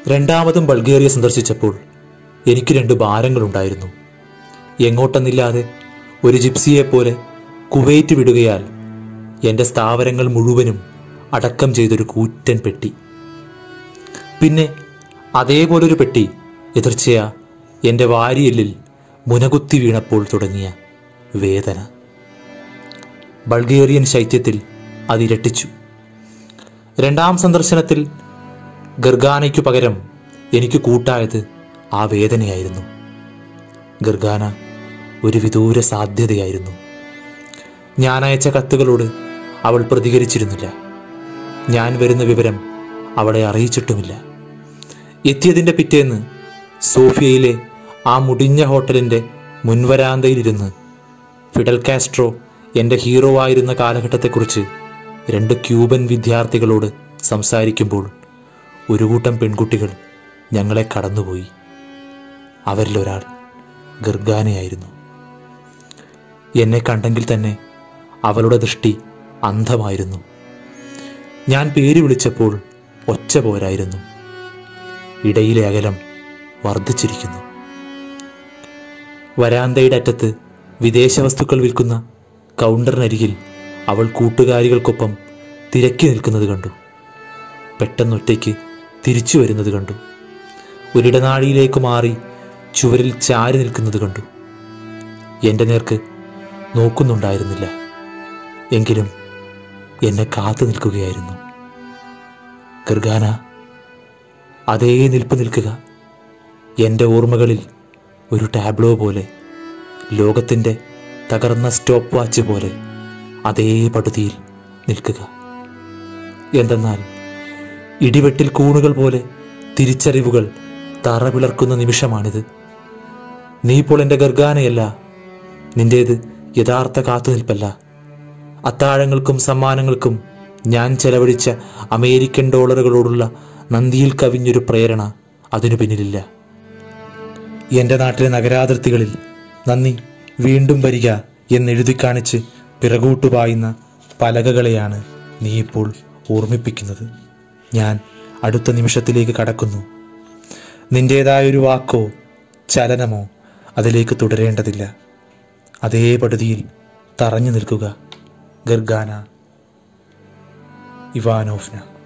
രണ്ടാമതും ബൾഗേറിയ സന്ദർശിച്ചപ്പോൾ എനിക്ക് രണ്ട് ഭാരങ്ങളുണ്ടായിരുന്നു എങ്ങോട്ടെന്നില്ലാതെ ഒരു ജിപ്സിയെപ്പോലെ കുവൈറ്റ് വിടുകയാൽ എൻ്റെ സ്ഥാവരങ്ങൾ മുഴുവനും അടക്കം ചെയ്തൊരു കൂറ്റൻ പെട്ടി പിന്നെ അതേപോലൊരു പെട്ടി എതിർച്ചയാ എൻ്റെ വാരിയെല്ലിൽ മുനകുത്തി വീണപ്പോൾ തുടങ്ങിയ വേദന ബൾഗേറിയൻ ശൈത്യത്തിൽ അതിരട്ടിച്ചു രണ്ടാം സന്ദർശനത്തിൽ ഗർഗാനയ്ക്കു പകരം എനിക്ക് കൂട്ടായത് ആ വേദനയായിരുന്നു ഗർഗാന ഒരു വിദൂര സാധ്യതയായിരുന്നു ഞാൻ അയച്ച കത്തുകളോട് അവൾ പ്രതികരിച്ചിരുന്നില്ല ഞാൻ വരുന്ന വിവരം അവളെ അറിയിച്ചിട്ടുമില്ല എത്തിയതിൻ്റെ പിറ്റേന്ന് സോഫിയയിലെ ആ മുടിഞ്ഞ ഹോട്ടലിൻ്റെ മുൻവരാന്തയിലിരുന്ന് ഫിഡൽ കാസ്ട്രോ എൻ്റെ ഹീറോ ആയിരുന്ന കാലഘട്ടത്തെക്കുറിച്ച് രണ്ട് ക്യൂബൻ വിദ്യാർത്ഥികളോട് സംസാരിക്കുമ്പോൾ ഒരു കൂട്ടം പെൺകുട്ടികൾ ഞങ്ങളെ കടന്നുപോയി അവരിലൊരാൾ ഗർഗാനയായിരുന്നു എന്നെ കണ്ടെങ്കിൽ തന്നെ അവളുടെ ദൃഷ്ടി അന്ധമായിരുന്നു ഞാൻ പേര് വിളിച്ചപ്പോൾ ഒച്ച പോരായിരുന്നു ഇടയിലെ അകലം വർദ്ധിച്ചിരിക്കുന്നു വരാന്തയുടെ അറ്റത്ത് വിദേശ വസ്തുക്കൾ വിൽക്കുന്ന കൗണ്ടറിനരികിൽ അവൾ കൂട്ടുകാരികൾക്കൊപ്പം തിരക്കി നിൽക്കുന്നത് കണ്ടു പെട്ടെന്നൊറ്റയ്ക്ക് തിരിച്ചു വരുന്നത് കണ്ടു ഒരിടനാഴിയിലേക്ക് മാറി ചുവരിൽ ചാരി നിൽക്കുന്നത് കണ്ടു എൻ്റെ നേർക്ക് നോക്കുന്നുണ്ടായിരുന്നില്ല എങ്കിലും എന്നെ കാത്തു നിൽക്കുകയായിരുന്നു ഗർഗാന അതേ നിൽപ്പ് നിൽക്കുക എൻ്റെ ഓർമ്മകളിൽ ഒരു ടാബ്ലോ പോലെ ലോകത്തിൻ്റെ തകർന്ന സ്റ്റോപ്പ് വാച്ച് പോലെ അതേ പടുതിയിൽ നിൽക്കുക എന്തെന്നാൽ ഇടിവെട്ടിൽ കൂണുകൾ പോലെ തിരിച്ചറിവുകൾ തറവിളർക്കുന്ന നിമിഷമാണിത് നീ ഇപ്പോൾ എൻ്റെ ഗർഗാനയല്ല നിന്റേത് യഥാർത്ഥ കാത്തുനിൽപ്പല്ല അത്താഴങ്ങൾക്കും സമ്മാനങ്ങൾക്കും ഞാൻ ചെലവഴിച്ച അമേരിക്കൻ ഡോളറുകളോടുള്ള നന്ദിയിൽ കവിഞ്ഞൊരു പ്രേരണ അതിനു പിന്നിലില്ല എൻ്റെ നാട്ടിലെ നഗരാതിർത്തികളിൽ നന്ദി വീണ്ടും വരിക എന്നെഴുതി കാണിച്ച് പിറകോട്ടു പായുന്ന പലകകളെയാണ് നീ ഇപ്പോൾ ഓർമ്മിപ്പിക്കുന്നത് ഞാൻ അടുത്ത നിമിഷത്തിലേക്ക് കടക്കുന്നു നിന്റേതായൊരു വാക്കോ ചലനമോ അതിലേക്ക് തുടരേണ്ടതില്ല അതേ പടുതിയിൽ തറഞ്ഞു നിൽക്കുക ഗർഗാന ഇവാനോഫ്ന